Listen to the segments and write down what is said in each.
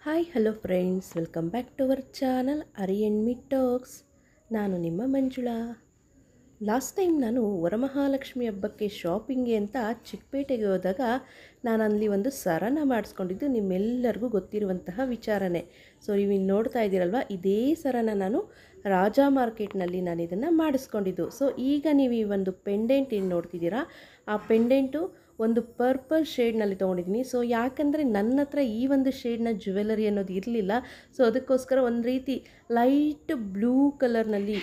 hi hello friends welcome back to our channel ಅರಿ and me talks ನಾನು ನಿಮ್ಮ Manjula last time ನಾನು ವರಮಹಾಲಕ್ಷ್ಮಿ ಹಬ್ಬಕ್ಕೆ ಶಾಪಿಂಗ್ಗೆ ಅಂತ ಚಿಕ್ಕಪೇಟೆಗೆ ಹೋದಾಗ ನಾನು ಅಲ್ಲಿ ಒಂದು ಸರನ ಮಾಡಿಸ್ಕೊಂಡಿದ್ದು ನಿಮ್ಮೆಲ್ಲರಿಗೂ ಗೊತ್ತಿರುವಂತಹ ವಿಚಾರನೇ ಸೊ ನೀವು ಇಲ್ಲಿ ನೋಡ್ತಾ ಇದ್ದೀರಲ್ವ ಇದೇ ಸರನ ನಾನು ರಾಜಾ ಮಾರ್ಕೆಟ್ನಲ್ಲಿ ನಾನು ಇದನ್ನು ಮಾಡಿಸ್ಕೊಂಡಿದ್ದು ಸೊ ಈಗ ನೀವು ಈ ಒಂದು ಪೆಂಡೆಂಟ್ ಏನು ನೋಡ್ತಿದ್ದೀರಾ ಆ ಪೆಂಡೆಂಟು ಒಂದು ಪರ್ಪಲ್ ಶೇಡ್ನಲ್ಲಿ ತೊಗೊಂಡಿದ್ದೀನಿ ಸೊ ಯಾಕಂದರೆ ನನ್ನ ಹತ್ರ ಈ ಒಂದು ಶೇಡ್ನ ಜ್ಯುವೆಲರಿ ಅನ್ನೋದು ಇರಲಿಲ್ಲ ಸೊ ಅದಕ್ಕೋಸ್ಕರ ಒಂದು ರೀತಿ ಲೈಟ್ ಬ್ಲೂ ಕಲರ್ನಲ್ಲಿ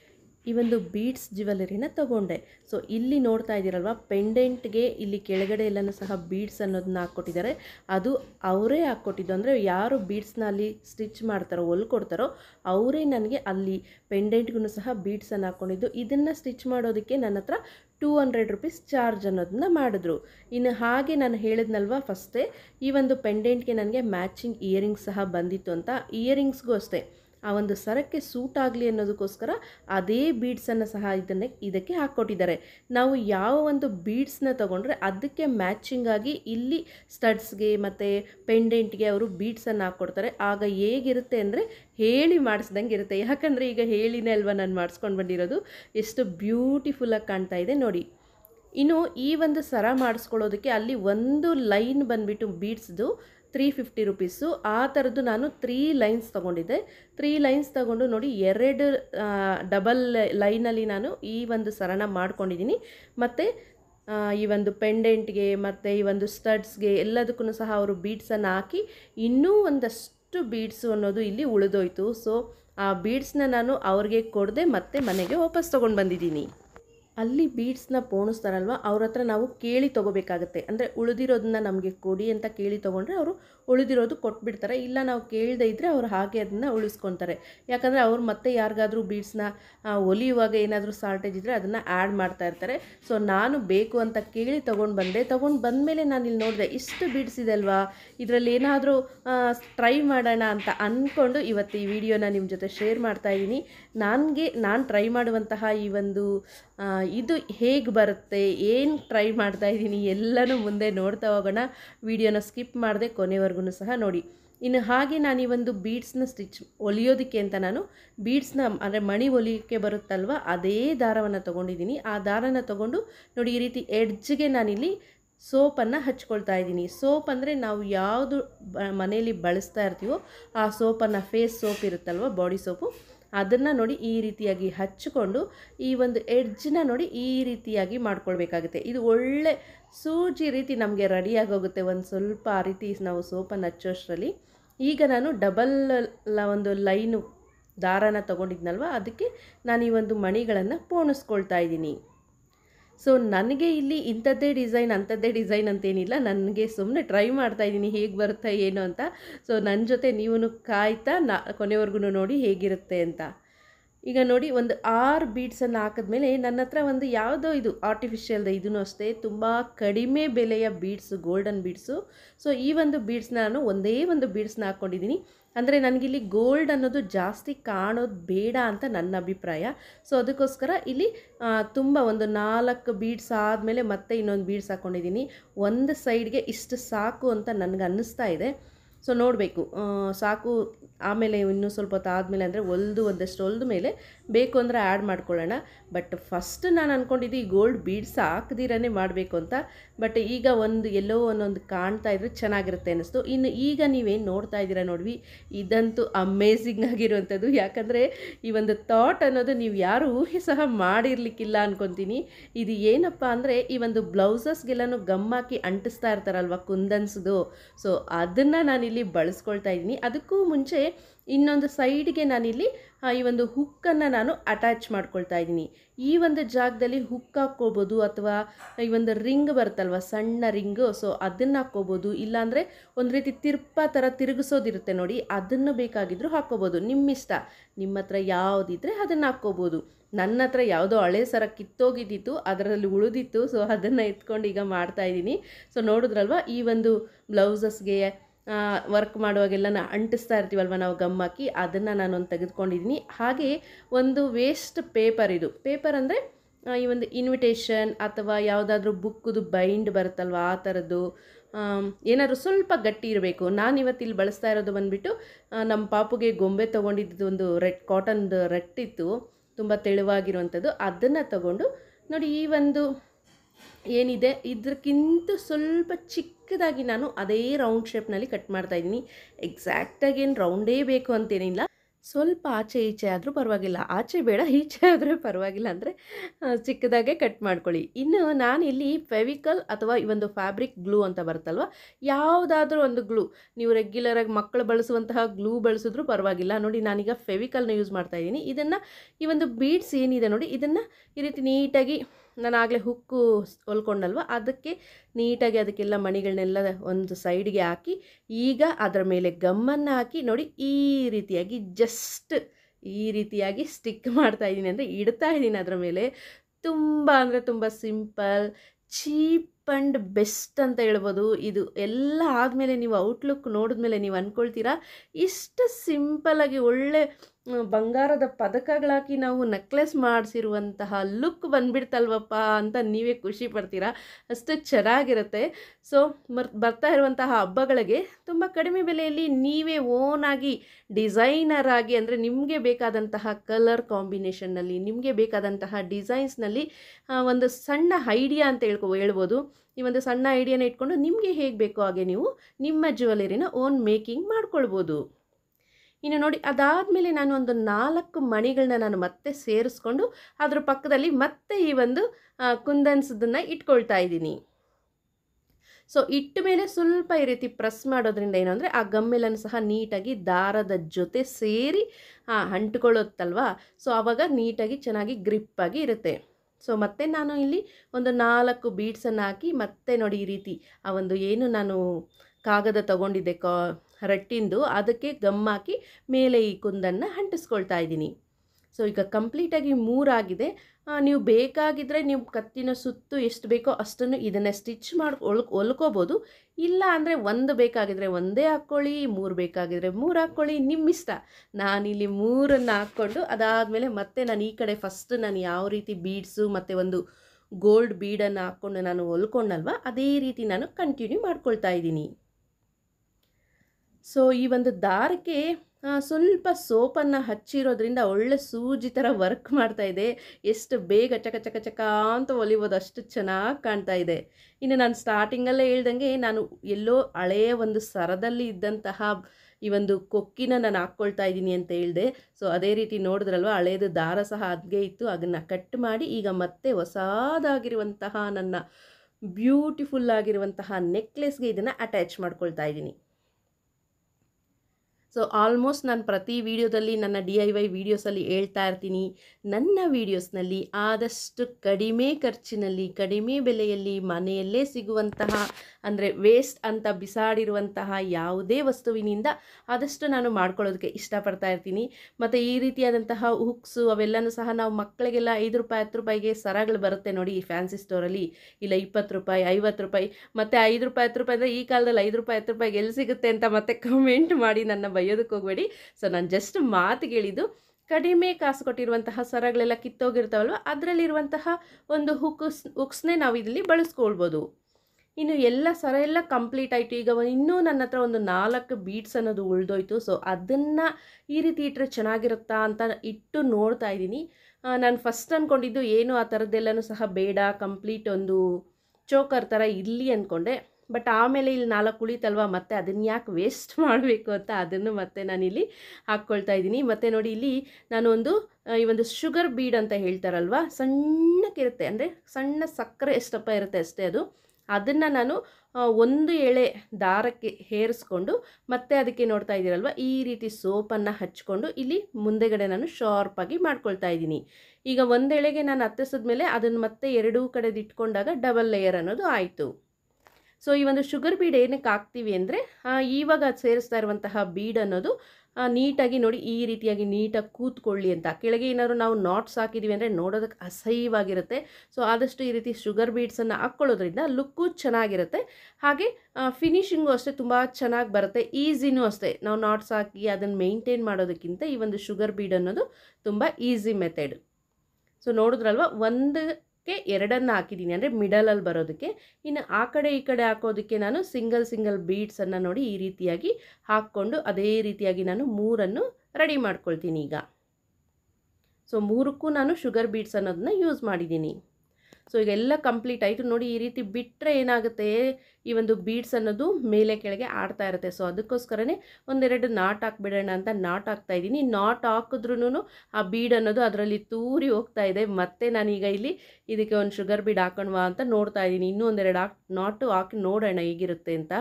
ಈ ಒಂದು ಬೀಡ್ಸ್ ಜ್ಯುವೆಲರಿನ ತಗೊಂಡೆ ಸೊ ಇಲ್ಲಿ ನೋಡ್ತಾ ಇದ್ದೀರಲ್ವ ಪೆಂಡೆಂಟ್ಗೆ ಇಲ್ಲಿ ಕೆಳಗಡೆ ಎಲ್ಲನೂ ಸಹ ಬೀಡ್ಸ್ ಅನ್ನೋದನ್ನ ಹಾಕ್ಕೊಟ್ಟಿದ್ದಾರೆ ಅದು ಅವರೇ ಹಾಕ್ಕೊಟ್ಟಿದ್ದು ಅಂದರೆ ಯಾರು ಬೀಡ್ಸ್ನ ಅಲ್ಲಿ ಸ್ಟಿಚ್ ಮಾಡ್ತಾರೋ ಹೊಲ್ಕೊಡ್ತಾರೋ ಅವರೇ ನನಗೆ ಅಲ್ಲಿ ಪೆಂಡೆಂಟ್ಗೂ ಸಹ ಬೀಡ್ಸನ್ನು ಹಾಕ್ಕೊಂಡಿದ್ದು ಇದನ್ನು ಸ್ಟಿಚ್ ಮಾಡೋದಕ್ಕೆ ನನ್ನ ಹತ್ರ ಟೂ ಹಂಡ್ರೆಡ್ ರುಪೀಸ್ ಚಾರ್ಜ್ ಅನ್ನೋದನ್ನ ಮಾಡಿದ್ರು ಇನ್ನು ಹಾಗೆ ನಾನು ಹೇಳಿದ್ನಲ್ವ ಫಸ್ಟೇ ಈ ಒಂದು ಪೆಂಡೆಂಟ್ಗೆ ನನಗೆ ಮ್ಯಾಚಿಂಗ್ ಇಯರಿಂಗ್ಸ್ ಸಹ ಬಂದಿತ್ತು ಅಂತ ಇಯರಿಂಗ್ಸ್ಗೂ ಅಷ್ಟೇ ಆ ಒಂದು ಸರಕ್ಕೆ ಸೂಟ್ ಆಗಲಿ ಅನ್ನೋದಕ್ಕೋಸ್ಕರ ಅದೇ ಬೀಡ್ಸನ್ನು ಸಹ ಇದನ್ನೇ ಇದಕ್ಕೆ ಹಾಕ್ಕೊಟ್ಟಿದ್ದಾರೆ ನಾವು ಯಾವ ಒಂದು ಬೀಡ್ಸ್ನ ತೊಗೊಂಡ್ರೆ ಅದಕ್ಕೆ ಮ್ಯಾಚಿಂಗ್ ಆಗಿ ಇಲ್ಲಿ ಸ್ಟಡ್ಸ್ಗೆ ಮತ್ತು ಪೆಂಡೆಂಟ್ಗೆ ಅವರು ಬೀಡ್ಸನ್ನು ಹಾಕ್ಕೊಡ್ತಾರೆ ಆಗ ಹೇಗಿರುತ್ತೆ ಅಂದರೆ ಹೇಳಿ ಮಾಡಿಸ್ದಂಗೆ ಇರುತ್ತೆ ಯಾಕಂದರೆ ಈಗ ಹೇಳಿನೇ ಅಲ್ವಾ ನಾನು ಮಾಡಿಸ್ಕೊಂಡು ಬಂದಿರೋದು ಎಷ್ಟು ಬ್ಯೂಟಿಫುಲ್ಲಾಗಿ ಕಾಣ್ತಾ ಇದೆ ನೋಡಿ ಇನ್ನು ಈ ಒಂದು ಸರ ಮಾಡಿಸ್ಕೊಳ್ಳೋದಕ್ಕೆ ಅಲ್ಲಿ ಒಂದು ಲೈನ್ ಬಂದುಬಿಟ್ಟು ಬೀಡ್ಸ್ದು ತ್ರೀ ಫಿಫ್ಟಿ ರುಪೀಸು ಆ ಥರದ್ದು ನಾನು ತ್ರೀ ಲೈನ್ಸ್ ತೊಗೊಂಡಿದ್ದೆ ತ್ರೀ ಲೈನ್ಸ್ ತೊಗೊಂಡು ನೋಡಿ ಎರಡು ಡಬಲ್ ಲೈನಲ್ಲಿ ನಾನು ಈ ಒಂದು ಸರನ ಮಾಡ್ಕೊಂಡಿದ್ದೀನಿ ಮತ್ತು ಈ ಒಂದು ಪೆಂಡೆಂಟ್ಗೆ ಮತ್ತು ಈ ಒಂದು ಸ್ಟಡ್ಸ್ಗೆ ಎಲ್ಲದಕ್ಕೂ ಸಹ ಅವರು ಬೀಡ್ಸನ್ನು ಹಾಕಿ ಇನ್ನೂ ಒಂದಷ್ಟು ಬೀಡ್ಸು ಅನ್ನೋದು ಇಲ್ಲಿ ಉಳಿದೋಯ್ತು ಸೊ ಆ ಬೀಡ್ಸ್ನ ನಾನು ಅವ್ರಿಗೆ ಕೊಡದೆ ಮತ್ತೆ ಮನೆಗೆ ವಾಪಸ್ ತೊಗೊಂಡು ಬಂದಿದ್ದೀನಿ ಅಲ್ಲಿ ಬೀಡ್ಸ್ನ ಪೋಣಿಸ್ತಾರಲ್ವ ಅವ್ರ ಹತ್ರ ನಾವು ಕೇಳಿ ತೊಗೋಬೇಕಾಗತ್ತೆ ಅಂದರೆ ಉಳಿದಿರೋದನ್ನ ನಮಗೆ ಕೊಡಿ ಅಂತ ಕೇಳಿ ತೊಗೊಂಡ್ರೆ ಅವರು ಉಳಿದಿರೋದು ಕೊಟ್ಬಿಡ್ತಾರೆ ಇಲ್ಲ ನಾವು ಕೇಳದೇ ಇದ್ದರೆ ಅವ್ರು ಹಾಗೆ ಅದನ್ನು ಉಳಿಸ್ಕೊತಾರೆ ಯಾಕಂದರೆ ಅವ್ರು ಮತ್ತೆ ಯಾರಿಗಾದ್ರೂ ಬೀಡ್ಸ್ನ ಒಲಿಯುವಾಗ ಏನಾದರೂ ಶಾರ್ಟೇಜ್ ಇದ್ದರೆ ಅದನ್ನು ಆ್ಯಡ್ ಮಾಡ್ತಾ ಇರ್ತಾರೆ ಸೊ ನಾನು ಬೇಕು ಅಂತ ಕೇಳಿ ತೊಗೊಂಡು ಬಂದೆ ತೊಗೊಂಡು ಬಂದಮೇಲೆ ನಾನು ಇಲ್ಲಿ ನೋಡಿದೆ ಇಷ್ಟು ಬೀಡ್ಸ್ ಇದೆ ಅಲ್ವಾ ಇದರಲ್ಲಿ ಏನಾದರೂ ಟ್ರೈ ಮಾಡೋಣ ಅಂತ ಅಂದ್ಕೊಂಡು ಇವತ್ತು ಈ ವಿಡಿಯೋನ ನಿಮ್ಮ ಜೊತೆ ಶೇರ್ ಮಾಡ್ತಾ ಇದ್ದೀನಿ ನನಗೆ ನಾನು ಟ್ರೈ ಮಾಡುವಂತಹ ಈ ಒಂದು ಇದು ಹೇಗೆ ಬರುತ್ತೆ ಏನು ಟ್ರೈ ಮಾಡ್ತಾ ಇದ್ದೀನಿ ಎಲ್ಲನೂ ಮುಂದೆ ನೋಡ್ತಾ ಹೋಗೋಣ ವಿಡಿಯೋನ ಸ್ಕಿಪ್ ಮಾಡದೆ ಕೊನೆವರೆಗೂ ಸಹ ನೋಡಿ ಇನ್ನು ಹಾಗೆ ನಾನು ಈ ಒಂದು ಬೀಡ್ಸ್ನ ಸ್ಟಿಚ್ ಹೊಲಿಯೋದಕ್ಕೆ ಅಂತ ನಾನು ಬೀಡ್ಸ್ನ ಅಂದರೆ ಮಣಿ ಹೊಲಿಯೋಕ್ಕೆ ಬರುತ್ತಲ್ವ ಅದೇ ದಾರವನ್ನು ತೊಗೊಂಡಿದ್ದೀನಿ ಆ ದಾರನ ತೊಗೊಂಡು ನೋಡಿ ಈ ರೀತಿ ಎಡ್ಜ್ಗೆ ನಾನಿಲ್ಲಿ ಸೋಪನ್ನು ಹಚ್ಕೊಳ್ತಾ ಇದ್ದೀನಿ ಸೋಪ್ ಅಂದರೆ ನಾವು ಯಾವುದು ಬ ಮನೆಯಲ್ಲಿ ಬಳಸ್ತಾ ಇರ್ತೀವೋ ಆ ಸೋಪನ್ನು ಫೇಸ್ ಸೋಪ್ ಇರುತ್ತಲ್ವ ಬಾಡಿ ಸೋಪು ಅದನ್ನು ನೋಡಿ ಈ ರೀತಿಯಾಗಿ ಹಚ್ಚಿಕೊಂಡು ಈ ಒಂದು ಎಡ್ಜ್ನ ನೋಡಿ ಈ ರೀತಿಯಾಗಿ ಮಾಡ್ಕೊಳ್ಬೇಕಾಗುತ್ತೆ ಇದು ಒಳ್ಳೆ ಸೂಜಿ ರೀತಿ ನಮಗೆ ರೆಡಿಯಾಗಿ ಹೋಗುತ್ತೆ ಒಂದು ಸ್ವಲ್ಪ ಆ ರೀತಿ ನಾವು ಸೋಪನ್ನು ಹಚ್ಚೋಷ್ಟರಲ್ಲಿ ಈಗ ನಾನು ಡಬಲ್ ಒಂದು ಲೈನು ದಾರನ ತೊಗೊಂಡಿದ್ನಲ್ವ ಅದಕ್ಕೆ ನಾನು ಈ ಒಂದು ಮಣಿಗಳನ್ನು ಪೋಣಿಸ್ಕೊಳ್ತಾ ಇದ್ದೀನಿ ಸೊ ನನಗೆ ಇಲ್ಲಿ ಇಂಥದ್ದೇ ಡಿಸೈನ್ ಅಂಥದ್ದೇ ಡಿಸೈನ್ ಅಂತೇನಿಲ್ಲ ನನಗೆ ಸುಮ್ಮನೆ ಟ್ರೈ ಮಾಡ್ತಾ ಇದ್ದೀನಿ ಹೇಗೆ ಬರುತ್ತಾ ಏನು ಅಂತ ಸೊ ನನ್ನ ಜೊತೆ ನೀವು ಕಾಯ್ತಾ ನಾ ಕೊನೆವರೆಗೂ ನೋಡಿ ಹೇಗಿರುತ್ತೆ ಅಂತ ಈಗ ನೋಡಿ ಒಂದು ಆರು ಬೀಡ್ಸನ್ನು ಹಾಕಿದ್ಮೇಲೆ ನನ್ನ ಹತ್ರ ಒಂದು ಯಾವುದೋ ಇದು ಆರ್ಟಿಫಿಷಿಯಲ್ದ ಇದೂ ಅಷ್ಟೇ ತುಂಬ ಕಡಿಮೆ ಬೆಲೆಯ ಬೀಡ್ಸು ಗೋಲ್ಡನ್ ಬೀಡ್ಸು ಸೊ ಈ ಒಂದು ಬೀಡ್ಸ್ನ ನಾನು ಒಂದೇ ಒಂದು ಬೀಡ್ಸ್ನ ಹಾಕ್ಕೊಂಡಿದ್ದೀನಿ ಅಂದರೆ ನನಗಿಲ್ಲಿ ಗೋಲ್ಡ್ ಅನ್ನೋದು ಜಾಸ್ತಿ ಕಾಣೋದು ಬೇಡ ಅಂತ ನನ್ನ ಅಭಿಪ್ರಾಯ ಸೊ ಅದಕ್ಕೋಸ್ಕರ ಇಲ್ಲಿ ತುಂಬ ಒಂದು ನಾಲ್ಕು ಬೀಡ್ಸ್ ಆದಮೇಲೆ ಮತ್ತೆ ಇನ್ನೊಂದು ಬೀಡ್ಸ್ ಹಾಕ್ಕೊಂಡಿದ್ದೀನಿ ಒಂದು ಸೈಡ್ಗೆ ಇಷ್ಟು ಸಾಕು ಅಂತ ನನಗೆ ಅನ್ನಿಸ್ತಾ ಇದೆ ಸೊ ನೋಡಬೇಕು ಸಾಕು ಆಮೇಲೆ ಇನ್ನೂ ಸ್ವಲ್ಪ ಹೊತ್ತು ಆದಮೇಲೆ ಅಂದರೆ ಹೊಲ್ದು ಒಂದಷ್ಟು ಹೊಲ್ದ ಮೇಲೆ ಬೇಕು ಅಂದರೆ ಆ್ಯಡ್ ಮಾಡ್ಕೊಳ್ಳೋಣ ಬಟ್ ಫಸ್ಟ್ ನಾನು ಅಂದ್ಕೊಂಡಿದ್ದು ಈ ಗೋಲ್ಡ್ ಬೀಡ್ಸ್ ಹಾಕ್ದಿರೇ ಮಾಡಬೇಕು ಅಂತ ಬಟ್ ಈಗ ಒಂದು ಎಲ್ಲೋ ಒಂದೊಂದು ಕಾಣ್ತಾ ಇದ್ರೆ ಚೆನ್ನಾಗಿರುತ್ತೆ ಅನ್ನಿಸ್ತು ಇನ್ನು ಈಗ ನೀವೇನು ನೋಡ್ತಾ ಇದ್ದೀರಾ ನೋಡ್ವಿ ಇದಂತೂ ಅಮೇಝಿಂಗ್ ಆಗಿರುವಂಥದ್ದು ಯಾಕಂದರೆ ಈ ಒಂದು ಥಾಟ್ ಅನ್ನೋದು ನೀವು ಯಾರು ಊಹೆ ಸಹ ಮಾಡಿರ್ಲಿಕ್ಕಿಲ್ಲ ಅನ್ಕೊತೀನಿ ಇದು ಏನಪ್ಪ ಅಂದರೆ ಈ ಒಂದು ಬ್ಲೌಸಸ್ಗೆಲ್ಲನೂ ಗಮ್ಮಾಕಿ ಅಂಟಿಸ್ತಾ ಇರ್ತಾರಲ್ವ ಕುಂದನ್ಸ್ದು ಸೊ ಅದನ್ನು ನಾನಿಲ್ಲಿ ಬಳಸ್ಕೊಳ್ತಾ ಇದ್ದೀನಿ ಅದಕ್ಕೂ ಮುಂಚೆ ಇನ್ನೊಂದು ಸೈಡ್ಗೆ ನಾನಿಲ್ಲಿ ಈ ಒಂದು ಹುಕ್ಕನ್ನು ನಾನು ಅಟ್ಯಾಚ್ ಮಾಡ್ಕೊಳ್ತಾ ಇದ್ದೀನಿ ಈ ಒಂದು ಜಾಗದಲ್ಲಿ ಹುಕ್ ಹಾಕ್ಕೋಬೋದು ಅಥವಾ ಈ ಒಂದು ರಿಂಗ್ ಬರುತ್ತಲ್ವ ಸಣ್ಣ ರಿಂಗು ಸೊ ಅದನ್ನು ಹಾಕ್ಕೋಬೋದು ಇಲ್ಲಾಂದರೆ ಒಂದು ರೀತಿ ತಿರ್ಪ ಥರ ತಿರುಗಿಸೋದಿರುತ್ತೆ ನೋಡಿ ಅದನ್ನು ಬೇಕಾಗಿದ್ದರೂ ಹಾಕ್ಕೋಬೋದು ನಿಮ್ಮಿಷ್ಟ ನಿಮ್ಮ ಹತ್ರ ಯಾವುದಿದ್ರೆ ಅದನ್ನು ಹಾಕ್ಕೋಬೋದು ನನ್ನ ಹತ್ರ ಯಾವುದೋ ಹಳೆ ಸರ ಕಿತ್ತೋಗಿದ್ದಿತ್ತು ಅದರಲ್ಲಿ ಉಳಿದಿತ್ತು ಸೊ ಅದನ್ನು ಎತ್ಕೊಂಡು ಈಗ ಮಾಡ್ತಾಯಿದ್ದೀನಿ ಸೊ ನೋಡಿದ್ರಲ್ವ ಈ ಒಂದು ಬ್ಲೌಸಸ್ಗೆ ವರ್ಕ್ ಮಾಡುವಾಗೆಲ್ಲ ನಾ ಅಂಟಿಸ್ತಾ ಇರ್ತೀವಲ್ವ ನಾವು ಗಮ್ಮಾಕಿ ಅದನ್ನು ನಾನೊಂದು ತೆಗೆದುಕೊಂಡಿದ್ದೀನಿ ಹಾಗೆ ಒಂದು ವೇಸ್ಟ್ ಪೇಪರ್ ಇದು ಪೇಪರ್ ಅಂದರೆ ಈ ಒಂದು ಇನ್ವಿಟೇಷನ್ ಅಥವಾ ಯಾವುದಾದ್ರೂ ಬುಕ್ಕದು ಬೈಂಡ್ ಬರುತ್ತಲ್ವ ಆ ಥರದ್ದು ಏನಾದರೂ ಸ್ವಲ್ಪ ಗಟ್ಟಿ ಇರಬೇಕು ನಾನು ಇವತ್ತು ಇಲ್ಲಿ ಬಳಸ್ತಾ ಇರೋದು ಬಂದುಬಿಟ್ಟು ನಮ್ಮ ಪಾಪುಗೆ ಗೊಂಬೆ ತೊಗೊಂಡಿದ್ದು ಒಂದು ರೆಡ್ ಕಾಟನ್ದು ಇತ್ತು ತುಂಬ ತೆಳುವಾಗಿರುವಂಥದ್ದು ಅದನ್ನು ತಗೊಂಡು ನೋಡಿ ಈ ಒಂದು ಏನಿದೆ ಇದಕ್ಕಿಂತ ಸ್ವಲ್ಪ ಚಿಕ್ಕದಾಗಿ ನಾನು ಅದೇ ರೌಂಡ್ ಶೇಪ್ನಲ್ಲಿ ಕಟ್ ಮಾಡ್ತಾ ಇದ್ದೀನಿ ಎಕ್ಸಾಕ್ಟಾಗಿ ಏನು ರೌಂಡೇ ಬೇಕು ಅಂತೇನಿಲ್ಲ ಸ್ವಲ್ಪ ಆಚೆ ಈಚೆ ಆದರೂ ಪರವಾಗಿಲ್ಲ ಆಚೆ ಬೇಡ ಈಚೆ ಆದರೆ ಪರವಾಗಿಲ್ಲ ಅಂದರೆ ಚಿಕ್ಕದಾಗೆ ಕಟ್ ಮಾಡ್ಕೊಳ್ಳಿ ಇನ್ನು ನಾನಿಲ್ಲಿ ಫೆವಿಕಲ್ ಅಥವಾ ಈ ಒಂದು ಫ್ಯಾಬ್ರಿಕ್ ಗ್ಲೂ ಅಂತ ಬರುತ್ತಲ್ವ ಯಾವುದಾದ್ರೂ ಒಂದು ಗ್ಲೂ ನೀವು ರೆಗ್ಯುಲರಾಗಿ ಮಕ್ಕಳು ಬಳಸುವಂತಹ ಗ್ಲೂ ಬಳಸಿದ್ರೂ ಪರವಾಗಿಲ್ಲ ನೋಡಿ ನಾನೀಗ ಫೆವಿಕಲ್ನ ಯೂಸ್ ಮಾಡ್ತಾ ಇದ್ದೀನಿ ಇದನ್ನು ಈ ಒಂದು ಬೀಡ್ಸ್ ಏನಿದೆ ನೋಡಿ ಇದನ್ನು ಈ ರೀತಿ ನೀಟಾಗಿ ನಾನು ಆಗಲೇ ಹುಕ್ಕು ಹೊಲ್ಕೊಂಡಲ್ವ ಅದಕ್ಕೆ ನೀಟಾಗಿ ಅದಕ್ಕೆಲ್ಲ ಮಣಿಗಳನ್ನೆಲ್ಲ ಒಂದು ಸೈಡ್ಗೆ ಹಾಕಿ ಈಗ ಅದರ ಮೇಲೆ ಗಮ್ಮನ್ನು ಹಾಕಿ ನೋಡಿ ಈ ರೀತಿಯಾಗಿ ಜಸ್ಟ್ ಈ ರೀತಿಯಾಗಿ ಸ್ಟಿಕ್ ಮಾಡ್ತಾ ಇದ್ದೀನಿ ಅಂದರೆ ಇಡ್ತಾ ಇದ್ದೀನಿ ಅದರ ಮೇಲೆ ತುಂಬ ಅಂದರೆ ತುಂಬ ಸಿಂಪಲ್ ಚೀಪ್ ಆ್ಯಂಡ್ ಬೆಸ್ಟ್ ಅಂತ ಹೇಳ್ಬೋದು ಇದು ಎಲ್ಲ ಆದಮೇಲೆ ನೀವು ಔಟ್ಲುಕ್ ನೋಡಿದ್ಮೇಲೆ ನೀವು ಅಂದ್ಕೊಳ್ತೀರಾ ಇಷ್ಟು ಸಿಂಪಲ್ಲಾಗಿ ಒಳ್ಳೆ ಬಂಗಾರದ ಪದಕಗಳಾಕಿ ನಾವು ನೆಕ್ಲೆಸ್ ಮಾಡಿಸಿರುವಂತಹ ಲುಕ್ ಬಂದ್ಬಿಡ್ತಲ್ವಪ್ಪ ಅಂತ ನೀವೇ ಖುಷಿ ಪಡ್ತೀರಾ ಅಷ್ಟು ಚೆನ್ನಾಗಿರುತ್ತೆ ಸೊ ಮರ್ ಬರ್ತಾ ಇರುವಂತಹ ಹಬ್ಬಗಳಿಗೆ ತುಂಬ ಕಡಿಮೆ ಬೆಲೆಯಲ್ಲಿ ನೀವೇ ಓನಾಗಿ ಡಿಸೈನರ್ ಆಗಿ ಅಂದರೆ ನಿಮಗೆ ಬೇಕಾದಂತಹ ಕಲರ್ ಕಾಂಬಿನೇಷನ್ನಲ್ಲಿ ನಿಮಗೆ ಬೇಕಾದಂತಹ ಡಿಸೈನ್ಸ್ನಲ್ಲಿ ಒಂದು ಸಣ್ಣ ಐಡಿಯಾ ಅಂತ ಹೇಳ್ಕೊ ಹೇಳ್ಬೋದು ಈ ಒಂದು ಸಣ್ಣ ಐಡಿಯಾನ ಇಟ್ಕೊಂಡು ನಿಮಗೆ ಹೇಗೆ ಬೇಕೋ ಹಾಗೆ ನೀವು ನಿಮ್ಮ ಜ್ಯುವೆಲರಿನ ಓನ್ ಮೇಕಿಂಗ್ ಮಾಡ್ಕೊಳ್ಬೋದು ಇನ್ನು ನೋಡಿ ಅದಾದಮೇಲೆ ನಾನು ಒಂದು ನಾಲ್ಕು ಮಣಿಗಳನ್ನ ನಾನು ಮತ್ತೆ ಸೇರಿಸ್ಕೊಂಡು ಅದ್ರ ಪಕ್ಕದಲ್ಲಿ ಮತ್ತೆ ಈ ಒಂದು ಕುಂದನ್ಸದನ್ನು ಇಟ್ಕೊಳ್ತಾ ಇದ್ದೀನಿ ಸೊ ಇಟ್ಟ ಮೇಲೆ ಸ್ವಲ್ಪ ಈ ರೀತಿ ಪ್ರೆಸ್ ಮಾಡೋದ್ರಿಂದ ಏನು ಅಂದರೆ ಆ ಗಮ್ಮೆಲನ್ನು ಸಹ ನೀಟಾಗಿ ದಾರದ ಜೊತೆ ಸೇರಿ ಅಂಟ್ಕೊಳ್ಳುತ್ತಲ್ವಾ ಸೊ ಆವಾಗ ನೀಟಾಗಿ ಚೆನ್ನಾಗಿ ಗ್ರಿಪ್ಪಾಗಿ ಇರುತ್ತೆ ಸೊ ಮತ್ತೆ ನಾನು ಇಲ್ಲಿ ಒಂದು ನಾಲ್ಕು ಬೀಡ್ಸನ್ನು ಹಾಕಿ ಮತ್ತೆ ನೋಡಿ ಈ ರೀತಿ ಆ ಒಂದು ಏನು ನಾನು ಕಾಗದ ತಗೊಂಡಿದ್ದೆ ಕಾ ರಟ್ಟಿಂದು ಅದಕ್ಕೆ ಗಮ್ಮಾಕಿ ಮೇಲೆ ಈ ಕುಂದನ್ನು ಅಂಟಿಸ್ಕೊಳ್ತಾ ಇದ್ದೀನಿ ಸೊ ಈಗ ಕಂಪ್ಲೀಟಾಗಿ ಮೂರಾಗಿದೆ ನೀವು ಬೇಕಾಗಿದ್ದರೆ ನೀವು ಕತ್ತಿನ ಸುತ್ತು ಎಷ್ಟು ಬೇಕೋ ಅಷ್ಟನ್ನು ಇದನ್ನು ಸ್ಟಿಚ್ ಮಾಡಿ ಒಳ್ ಹೊಲ್ಕೋಬೋದು ಇಲ್ಲ ಅಂದರೆ ಒಂದು ಬೇಕಾಗಿದ್ದರೆ ಒಂದೇ ಹಾಕ್ಕೊಳ್ಳಿ ಮೂರು ಬೇಕಾಗಿದ್ದರೆ ಮೂರು ಹಾಕ್ಕೊಳ್ಳಿ ನಿಮ್ಮ ಇಷ್ಟ ನಾನಿಲ್ಲಿ ಮೂರನ್ನು ಹಾಕ್ಕೊಂಡು ಅದಾದಮೇಲೆ ಮತ್ತೆ ನಾನು ಈ ಕಡೆ ಫಸ್ಟ್ ನಾನು ಯಾವ ರೀತಿ ಬೀಡ್ಸು ಮತ್ತು ಒಂದು ಗೋಲ್ಡ್ ಬೀಡನ್ನು ಹಾಕ್ಕೊಂಡು ನಾನು ಹೊಲ್ಕೊಂಡಲ್ವ ಅದೇ ರೀತಿ ನಾನು ಕಂಟಿನ್ಯೂ ಮಾಡ್ಕೊಳ್ತಾ ಇದ್ದೀನಿ ಸೊ ಈ ಒಂದು ದಾರಕ್ಕೆ ಸ್ವಲ್ಪ ಸೋಪನ್ನು ಹಚ್ಚಿರೋದ್ರಿಂದ ಒಳ್ಳೆ ಸೂಜಿ ಥರ ವರ್ಕ್ ಮಾಡ್ತಾ ಇದೆ ಎಷ್ಟು ಬೇಗ ಚಕ ಚಕ ಚಕ ಅಂತ ಹೊಲಿಬೋದು ಅಷ್ಟು ಚೆನ್ನಾಗಿ ಕಾಣ್ತಾ ಇದೆ ಇನ್ನು ನಾನು ಸ್ಟಾರ್ಟಿಂಗಲ್ಲೇ ಹೇಳ್ದಂಗೆ ನಾನು ಎಲ್ಲೋ ಹಳೆಯ ಒಂದು ಸರದಲ್ಲಿ ಇದ್ದಂತಹ ಈ ಒಂದು ಕೊಕ್ಕಿನ ನಾನು ಹಾಕ್ಕೊಳ್ತಾ ಇದ್ದೀನಿ ಅಂತ ಹೇಳಿದೆ ಸೊ ಅದೇ ರೀತಿ ನೋಡಿದ್ರಲ್ವ ಹಳೆಯದು ದಾರ ಸಹ ಅದ್ಗೆ ಇತ್ತು ಅದನ್ನು ಕಟ್ ಮಾಡಿ ಈಗ ಮತ್ತೆ ಹೊಸದಾಗಿರುವಂತಹ ನನ್ನ ಬ್ಯೂಟಿಫುಲ್ ಆಗಿರುವಂತಹ ನೆಕ್ಲೆಸ್ಗೆ ಇದನ್ನು ಅಟ್ಯಾಚ್ ಮಾಡ್ಕೊಳ್ತಾ ಇದ್ದೀನಿ ಸೊ ಆಲ್ಮೋಸ್ಟ್ ನಾನು ಪ್ರತಿ ವಿಡಿಯೋದಲ್ಲಿ ನನ್ನ ಡಿ ಐ ವೈ ವೀಡಿಯೋಸಲ್ಲಿ ಹೇಳ್ತಾ ಇರ್ತೀನಿ ನನ್ನ ವೀಡಿಯೋಸ್ನಲ್ಲಿ ಆದಷ್ಟು ಕಡಿಮೆ ಖರ್ಚಿನಲ್ಲಿ ಕಡಿಮೆ ಬೆಲೆಯಲ್ಲಿ ಮನೆಯಲ್ಲೇ ಸಿಗುವಂತಹ ಅಂದರೆ ವೇಸ್ಟ್ ಅಂತ ಬಿಸಾಡಿರುವಂತಹ ಯಾವುದೇ ವಸ್ತುವಿನಿಂದ ಆದಷ್ಟು ನಾನು ಮಾಡ್ಕೊಳ್ಳೋದಕ್ಕೆ ಇಷ್ಟಪಡ್ತಾ ಇರ್ತೀನಿ ಮತ್ತು ಈ ರೀತಿಯಾದಂತಹ ಹುಕ್ಸು ಅವೆಲ್ಲನೂ ಸಹ ನಾವು ಮಕ್ಕಳಿಗೆಲ್ಲ ಐದು ರೂಪಾಯಿ ಹತ್ತು ರೂಪಾಯಿಗೆ ಸರಗಳು ಬರುತ್ತೆ ನೋಡಿ ಈ ಫ್ಯಾನ್ಸಿ ಸ್ಟೋರಲ್ಲಿ ಇಲ್ಲ ಇಪ್ಪತ್ತು ರೂಪಾಯಿ ಐವತ್ತು ರೂಪಾಯಿ ಮತ್ತು ಐದು ರೂಪಾಯಿ ಹತ್ತು ರೂಪಾಯಿ ಅಂದರೆ ಈ ಕಾಲದಲ್ಲಿ ಐದು ರೂಪಾಯಿ ಹತ್ತು ರೂಪಾಯಿಗೆ ಎಲ್ಲಿ ಸಿಗುತ್ತೆ ಅಂತ ಮತ್ತೆ ಕಮೆಂಟ್ ಮಾಡಿ ನನ್ನ ಬೈಯೋದಕ್ಕೆ ಹೋಗಬೇಡಿ ಸೊ ನಾನು ಜಸ್ಟ್ ಮಾತಿಗೆ ಹೇಳಿದ್ದು ಕಡಿಮೆ ಕಾಸು ಕೊಟ್ಟಿರುವಂತಹ ಸರಗಳೆಲ್ಲ ಕಿತ್ತೋಗಿರ್ತಾವಲ್ವ ಅದರಲ್ಲಿರುವಂತಹ ಒಂದು ಹುಕ್ಸ್ ಹುಕ್ಸ್ನೇ ನಾವು ಇಲ್ಲಿ ಬಳಸ್ಕೊಳ್ಬೋದು ಇನ್ನು ಎಲ್ಲ ಸರ ಎಲ್ಲ ಕಂಪ್ಲೀಟ್ ಆಯಿತು ಈಗ ಇನ್ನೂ ನನ್ನ ಹತ್ರ ಒಂದು ನಾಲ್ಕು ಬೀಟ್ಸ್ ಅನ್ನೋದು ಉಳಿದೋಯ್ತು ಸೊ ಅದನ್ನು ಈ ರೀತಿ ಇಟ್ಟರೆ ಚೆನ್ನಾಗಿರುತ್ತಾ ಅಂತ ಇಟ್ಟು ನೋಡ್ತಾ ಇದ್ದೀನಿ ನಾನು ಫಸ್ಟ್ ಅಂದ್ಕೊಂಡಿದ್ದು ಏನು ಆ ಥರದ್ದೆಲ್ಲನೂ ಸಹ ಬೇಡ ಕಂಪ್ಲೀಟ್ ಒಂದು ಚೋಕರ್ ಥರ ಇರಲಿ ಅಂದ್ಕೊಂಡೆ ಬಟ್ ಆಮೇಲೆ ಇಲ್ಲಿ ನಾಲ್ಕು ಉಳಿತಲ್ವ ಮತ್ತೆ ಅದನ್ನು ಯಾಕೆ ವೇಸ್ಟ್ ಮಾಡಬೇಕು ಅಂತ ಅದನ್ನು ಮತ್ತೆ ನಾನಿಲ್ಲಿ ಹಾಕ್ಕೊಳ್ತಾ ಇದ್ದೀನಿ ಮತ್ತು ನೋಡಿ ಇಲ್ಲಿ ನಾನು ಒಂದು ಈ ಒಂದು ಶುಗರ್ ಬೀಡ್ ಅಂತ ಹೇಳ್ತಾರಲ್ವ ಸಣ್ಣಕ್ಕಿರುತ್ತೆ ಅಂದರೆ ಸಣ್ಣ ಸಕ್ಕರೆ ಎಷ್ಟಪ್ಪ ಇರುತ್ತೆ ಅಷ್ಟೇ ಅದು ಅದನ್ನು ನಾನು ಒಂದು ಎಳೆ ದಾರಕ್ಕೆ ಹೇರಿಸ್ಕೊಂಡು ಮತ್ತೆ ಅದಕ್ಕೆ ನೋಡ್ತಾ ಇದ್ದೀರಲ್ವ ಈ ರೀತಿ ಸೋಪನ್ನು ಹಚ್ಕೊಂಡು ಇಲ್ಲಿ ಮುಂದೆಗಡೆ ನಾನು ಶಾರ್ಪಾಗಿ ಮಾಡ್ಕೊಳ್ತಾ ಇದ್ದೀನಿ ಈಗ ಒಂದು ಎಳೆಗೆ ನಾನು ಹತ್ತಿಸಿದ್ಮೇಲೆ ಅದನ್ನು ಮತ್ತೆ ಎರಡೂ ಕಡೆದು ಇಟ್ಕೊಂಡಾಗ ಡಬಲ್ ಲೇಯರ್ ಅನ್ನೋದು ಆಯಿತು ಸೊ ಈ ಒಂದು ಶುಗರ್ ಬೀಡ್ ಏನಕ್ಕೆ ಹಾಕ್ತೀವಿ ಅಂದರೆ ಇವಾಗ ಸೇರಿಸ್ತಾ ಇರುವಂತಹ ಬೀಡ್ ಅನ್ನೋದು ನೀಟಾಗಿ ನೋಡಿ ಈ ರೀತಿಯಾಗಿ ನೀಟಾಗಿ ಕೂತ್ಕೊಳ್ಳಿ ಅಂತ ಕೆಳಗೆ ಏನಾದ್ರು ನಾವು ನಾಟ್ಸ್ ಹಾಕಿದ್ದೀವಿ ಅಂದರೆ ನೋಡೋದಕ್ಕೆ ಅಸಹ್ಯವಾಗಿರುತ್ತೆ ಸೊ ಆದಷ್ಟು ಈ ರೀತಿ ಶುಗರ್ ಬೀಡ್ಸನ್ನು ಹಾಕ್ಕೊಳ್ಳೋದ್ರಿಂದ ಲುಕ್ಕು ಚೆನ್ನಾಗಿರುತ್ತೆ ಹಾಗೆ ಫಿನಿಶಿಂಗು ಅಷ್ಟೇ ತುಂಬ ಚೆನ್ನಾಗಿ ಬರುತ್ತೆ ಈಸಿನೂ ಅಷ್ಟೇ ನಾವು ನಾಟ್ಸ್ ಹಾಕಿ ಅದನ್ನು ಮೇಂಟೈನ್ ಮಾಡೋದಕ್ಕಿಂತ ಈ ಒಂದು ಶುಗರ್ ಬೀಡ್ ಅನ್ನೋದು ತುಂಬ ಈಸಿ ಮೆಥಡ್ ಸೊ ನೋಡಿದ್ರಲ್ವ ಒಂದು ಗೆ ಎರಡನ್ನು ಹಾಕಿದ್ದೀನಿ ಅಂದರೆ ಮಿಡಲಲ್ಲಿ ಬರೋದಕ್ಕೆ ಇನ್ನು ಆ ಕಡೆ ಈ ಕಡೆ ಹಾಕೋದಕ್ಕೆ ನಾನು ಸಿಂಗಲ್ ಸಿಂಗಲ್ ಬೀಡ್ಸನ್ನು ನೋಡಿ ಈ ರೀತಿಯಾಗಿ ಹಾಕ್ಕೊಂಡು ಅದೇ ರೀತಿಯಾಗಿ ನಾನು ಮೂರನ್ನು ರೆಡಿ ಮಾಡ್ಕೊಳ್ತೀನಿ ಈಗ ಸೊ ಮೂರಕ್ಕೂ ನಾನು ಶುಗರ್ ಬೀಡ್ಸ್ ಅನ್ನೋದನ್ನ ಯೂಸ್ ಮಾಡಿದ್ದೀನಿ ಸೊ ಈಗ ಎಲ್ಲ ಕಂಪ್ಲೀಟ್ ಆಯಿತು ನೋಡಿ ಈ ರೀತಿ ಬಿಟ್ಟರೆ ಏನಾಗುತ್ತೆ ಈ ಒಂದು ಬೀಡ್ಸ್ ಅನ್ನೋದು ಮೇಲೆ ಕೆಳಗೆ ಆಡ್ತಾ ಇರುತ್ತೆ ಸೊ ಅದಕ್ಕೋಸ್ಕರನೇ ಒಂದೆರಡು ನಾಟ್ ಹಾಕ್ಬಿಡೋಣ ಅಂತ ನಾಟ್ ಹಾಕ್ತಾ ಇದ್ದೀನಿ ನಾಟ್ ಹಾಕಿದ್ರೂ ಆ ಬೀಡ್ ಅನ್ನೋದು ಅದರಲ್ಲಿ ತೂರಿ ಹೋಗ್ತಾ ಇದೆ ಮತ್ತೆ ನಾನೀಗ ಇಲ್ಲಿ ಇದಕ್ಕೆ ಒಂದು ಶುಗರ್ ಬೀಡ್ ಹಾಕೋಣವಾ ಅಂತ ನೋಡ್ತಾ ಇದ್ದೀನಿ ಇನ್ನೂ ಒಂದೆರಡು ಹಾಕಿ ನಾಟು ಹಾಕಿ ನೋಡೋಣ ಹೇಗಿರುತ್ತೆ ಅಂತ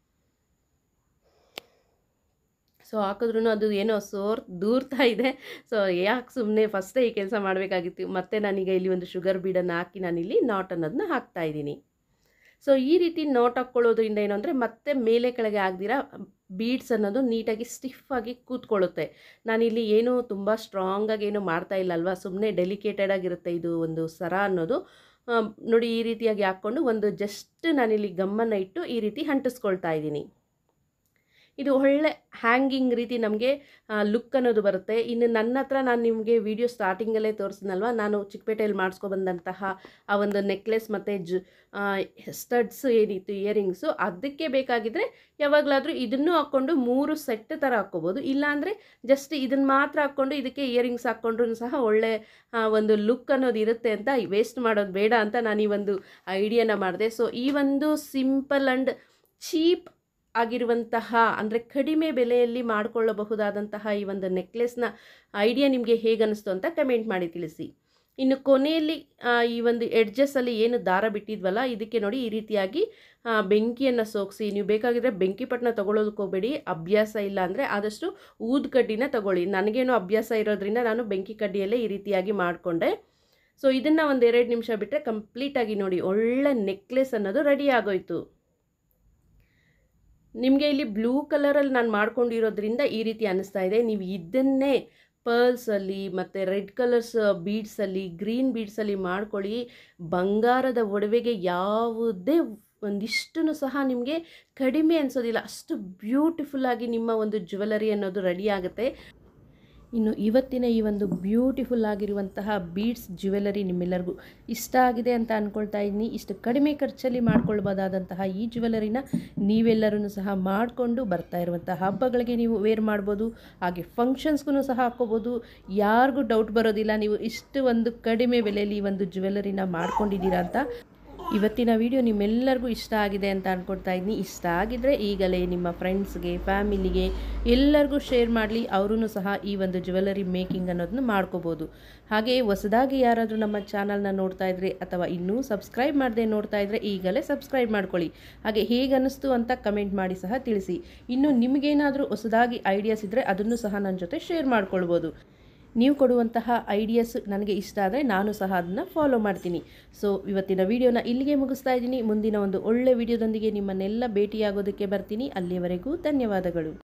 ಸೊ ಹಾಕಿದ್ರೂ ಅದು ಏನೋ ಸೋರ್ ದೂರ್ತಾ ಇದೆ ಸೊ ಯಾಕೆ ಸುಮ್ಮನೆ ಫಸ್ಟೇ ಈ ಕೆಲಸ ಮಾಡಬೇಕಾಗಿತ್ತು ಮತ್ತೆ ನಾನೀಗ ಇಲ್ಲಿ ಒಂದು ಶುಗರ್ ಬೀಡನ್ನು ಹಾಕಿ ನಾನಿಲ್ಲಿ ನಾಟ್ ಅನ್ನೋದನ್ನ ಹಾಕ್ತಾ ಇದ್ದೀನಿ ಸೊ ಈ ರೀತಿ ನೋಟ್ ಹಾಕ್ಕೊಳ್ಳೋದ್ರಿಂದ ಏನು ಅಂದರೆ ಮತ್ತೆ ಮೇಲೆ ಕೆಳಗೆ ಆಗದಿರ ಬೀಡ್ಸ್ ಅನ್ನೋದು ನೀಟಾಗಿ ಸ್ಟಿಫಾಗಿ ಕೂತ್ಕೊಳ್ಳುತ್ತೆ ನಾನಿಲ್ಲಿ ಏನು ತುಂಬ ಸ್ಟ್ರಾಂಗಾಗಿ ಏನು ಮಾಡ್ತಾ ಇಲ್ಲ ಅಲ್ವಾ ಸುಮ್ಮನೆ ಡೆಲಿಕೇಟೆಡ್ ಆಗಿರುತ್ತೆ ಇದು ಒಂದು ಸರ ಅನ್ನೋದು ಆ, ನೋಡಿ ಈ ರೀತಿಯಾಗಿ ಹಾಕ್ಕೊಂಡು ಒಂದು ಜಸ್ಟ್ ನಾನಿಲ್ಲಿ ಗಮ್ಮನ್ನು ಇಟ್ಟು ಈ ರೀತಿ ಅಂಟಿಸ್ಕೊಳ್ತಾ ಇದ್ದೀನಿ ಇದು ಒಳ್ಳೆ ಹ್ಯಾಂಗಿಂಗ್ ರೀತಿ ನಮಗೆ ಲುಕ್ ಅನ್ನೋದು ಬರುತ್ತೆ ಇನ್ನು ನನ್ನ ಹತ್ರ ನಾನು ನಿಮಗೆ ವಿಡಿಯೋ ಸ್ಟಾರ್ಟಿಂಗಲ್ಲೇ ತೋರಿಸಿದ್ನಲ್ವ ನಾನು ಚಿಕ್ಕಪೇಟೆಯಲ್ಲಿ ಮಾಡಿಸ್ಕೊಬಂದಂತಹ ಆ ಒಂದು ನೆಕ್ಲೆಸ್ ಮತ್ತು ಜು ಸ್ಟಡ್ಸ್ ಏನಿತ್ತು ಇಯರಿಂಗ್ಸು ಅದಕ್ಕೆ ಬೇಕಾಗಿದ್ದರೆ ಯಾವಾಗಲಾದರೂ ಇದನ್ನು ಹಾಕ್ಕೊಂಡು ಮೂರು ಸೆಟ್ ಥರ ಹಾಕ್ಕೋಬೋದು ಇಲ್ಲಾಂದರೆ ಜಸ್ಟ್ ಇದನ್ನು ಮಾತ್ರ ಹಾಕ್ಕೊಂಡು ಇದಕ್ಕೆ ಇಯರಿಂಗ್ಸ್ ಹಾಕ್ಕೊಂಡ್ರೂ ಸಹ ಒಳ್ಳೆ ಆ, ಒಂದು ಲುಕ್ ಅನ್ನೋದು ಇರುತ್ತೆ ಅಂತ ವೇಸ್ಟ್ ಮಾಡೋದು ಬೇಡ ಅಂತ ನಾನು ಈ ಒಂದು ಐಡಿಯಾನ ಮಾಡಿದೆ ಸೊ ಈ ಒಂದು ಸಿಂಪಲ್ ಆ್ಯಂಡ್ ಚೀಪ್ ಆಗಿರುವಂತಹ ಅಂದರೆ ಕಡಿಮೆ ಬೆಲೆಯಲ್ಲಿ ಮಾಡಿಕೊಳ್ಳಬಹುದಾದಂತಹ ಈ ಒಂದು ನೆಕ್ಲೆಸ್ನ ಐಡಿಯಾ ನಿಮಗೆ ಹೇಗೆ ಅನ್ನಿಸ್ತು ಅಂತ ಕಮೆಂಟ್ ಮಾಡಿ ತಿಳಿಸಿ ಇನ್ನು ಕೊನೆಯಲ್ಲಿ ಆ, ಈ ಒಂದು ಎಡ್ಜಸ್ಸಲ್ಲಿ ಏನು ದಾರ ಬಿಟ್ಟಿದ್ವಲ್ಲ ಇದಕ್ಕೆ ನೋಡಿ ಈ ರೀತಿಯಾಗಿ ಆ, ಬೆಂಕಿಯನ್ನು ಸೋಗಿಸಿ ನೀವು ಬೇಕಾಗಿದ್ದರೆ ಬೆಂಕಿ ಪಟ್ಟಣ ತೊಗೊಳೋದಕ್ಕೆ ಹೋಗಬೇಡಿ ಅಭ್ಯಾಸ ಇಲ್ಲ ಅಂದರೆ ಆದಷ್ಟು ಊದು ಕಡ್ಡಿನ ತಗೊಳ್ಳಿ ನನಗೇನು ಅಭ್ಯಾಸ ಇರೋದ್ರಿಂದ ನಾನು ಬೆಂಕಿ ಕಡ್ಡಿಯಲ್ಲೇ ಈ ರೀತಿಯಾಗಿ ಮಾಡಿಕೊಂಡೆ ಸೊ ಇದನ್ನು ಒಂದು ಎರಡು ನಿಮಿಷ ಬಿಟ್ಟರೆ ಕಂಪ್ಲೀಟಾಗಿ ನೋಡಿ ಒಳ್ಳೆ ನೆಕ್ಲೆಸ್ ಅನ್ನೋದು ರೆಡಿ ಆಗೋಯ್ತು ನಿಮಗೆ ಇಲ್ಲಿ ಬ್ಲೂ ಕಲರಲ್ಲಿ ನಾನು ಮಾಡ್ಕೊಂಡಿರೋದ್ರಿಂದ ಈ ರೀತಿ ಅನ್ನಿಸ್ತಾ ಇದೆ ನೀವು ಇದನ್ನೇ ಪರ್ಲ್ಸಲ್ಲಿ ಮತ್ತು ರೆಡ್ ಕಲರ್ಸ್ ಬೀಡ್ಸಲ್ಲಿ ಗ್ರೀನ್ ಬೀಡ್ಸಲ್ಲಿ ಮಾಡ್ಕೊಳ್ಳಿ ಬಂಗಾರದ ಒಡವೆಗೆ ಯಾವುದೇ ಒಂದಿಷ್ಟೂ ಸಹ ನಿಮಗೆ ಕಡಿಮೆ ಅನಿಸೋದಿಲ್ಲ ಅಷ್ಟು ಬ್ಯೂಟಿಫುಲ್ಲಾಗಿ ನಿಮ್ಮ ಒಂದು ಜ್ಯುವೆಲರಿ ಅನ್ನೋದು ರೆಡಿ ಆಗುತ್ತೆ ಇನ್ನು ಇವತ್ತಿನ ಈ ಒಂದು ಬ್ಯೂಟಿಫುಲ್ ಆಗಿರುವಂತಹ ಬೀಡ್ಸ್ ಜ್ಯುವೆಲರಿ ನಿಮ್ಮೆಲ್ಲರಿಗೂ ಇಷ್ಟ ಆಗಿದೆ ಅಂತ ಅಂದ್ಕೊಳ್ತಾ ಇದ್ದೀನಿ ಇಷ್ಟು ಕಡಿಮೆ ಖರ್ಚಲ್ಲಿ ಮಾಡ್ಕೊಳ್ಬೋದಾದಂತಹ ಈ ಜ್ಯುವೆಲರಿನ ನೀವೆಲ್ಲರೂ ಸಹ ಮಾಡಿಕೊಂಡು ಬರ್ತಾ ಇರುವಂತಹ ಹಬ್ಬಗಳಿಗೆ ನೀವು ವೇರ್ ಮಾಡ್ಬೋದು ಹಾಗೆ ಫಂಕ್ಷನ್ಸ್ಗೂ ಸಹ ಹಾಕ್ಕೋಬೋದು ಯಾರಿಗೂ ಡೌಟ್ ಬರೋದಿಲ್ಲ ನೀವು ಇಷ್ಟು ಒಂದು ಕಡಿಮೆ ಬೆಲೆಯಲ್ಲಿ ಈ ಒಂದು ಜ್ಯುವೆಲರಿನ ಮಾಡ್ಕೊಂಡಿದ್ದೀರಾ ಅಂತ ಇವತ್ತಿನ ವಿಡಿಯೋ ನಿಮ್ಮೆಲ್ಲರಿಗೂ ಇಷ್ಟ ಆಗಿದೆ ಅಂತ ಅಂದ್ಕೊಳ್ತಾ ಇದ್ದೀನಿ ಇಷ್ಟ ಆಗಿದ್ದರೆ ಈಗಲೇ ನಿಮ್ಮ ಫ್ರೆಂಡ್ಸ್ಗೆ ಫ್ಯಾಮಿಲಿಗೆ ಎಲ್ಲರಿಗೂ ಶೇರ್ ಮಾಡಲಿ ಅವರೂ ಸಹ ಈ ಒಂದು ಜ್ಯುವೆಲರಿ ಮೇಕಿಂಗ್ ಅನ್ನೋದನ್ನ ಮಾಡ್ಕೋಬೋದು ಹಾಗೆ ಹೊಸದಾಗಿ ಯಾರಾದರೂ ನಮ್ಮ ಚಾನಲ್ನ ನೋಡ್ತಾ ಇದ್ರೆ ಅಥವಾ ಇನ್ನೂ ಸಬ್ಸ್ಕ್ರೈಬ್ ಮಾಡದೆ ನೋಡ್ತಾ ಇದ್ರೆ ಈಗಲೇ ಸಬ್ಸ್ಕ್ರೈಬ್ ಮಾಡ್ಕೊಳ್ಳಿ ಹಾಗೆ ಹೇಗೆ ಅನ್ನಿಸ್ತು ಅಂತ ಕಮೆಂಟ್ ಮಾಡಿ ಸಹ ತಿಳಿಸಿ ಇನ್ನು ನಿಮಗೇನಾದರೂ ಹೊಸದಾಗಿ ಐಡಿಯಾಸ್ ಇದ್ದರೆ ಅದನ್ನು ಸಹ ನನ್ನ ಜೊತೆ ಶೇರ್ ಮಾಡ್ಕೊಳ್ಬೋದು ನೀವು ಕೊಡುವಂತಹ ಐಡಿಯಾಸ್ ನನಗೆ ಇಷ್ಟ ಆದರೆ ನಾನು ಸಹ ಅದನ್ನು ಫಾಲೋ ಮಾಡ್ತೀನಿ ಸೊ ಇವತ್ತಿನ ವಿಡಿಯೋನ ಇಲ್ಲಿಗೆ ಮುಗಿಸ್ತಾ ಇದ್ದೀನಿ ಮುಂದಿನ ಒಂದು ಒಳ್ಳೆ ವಿಡಿಯೋದೊಂದಿಗೆ ನಿಮ್ಮನ್ನೆಲ್ಲ ಭೇಟಿಯಾಗೋದಕ್ಕೆ ಬರ್ತೀನಿ ಅಲ್ಲಿಯವರೆಗೂ ಧನ್ಯವಾದಗಳು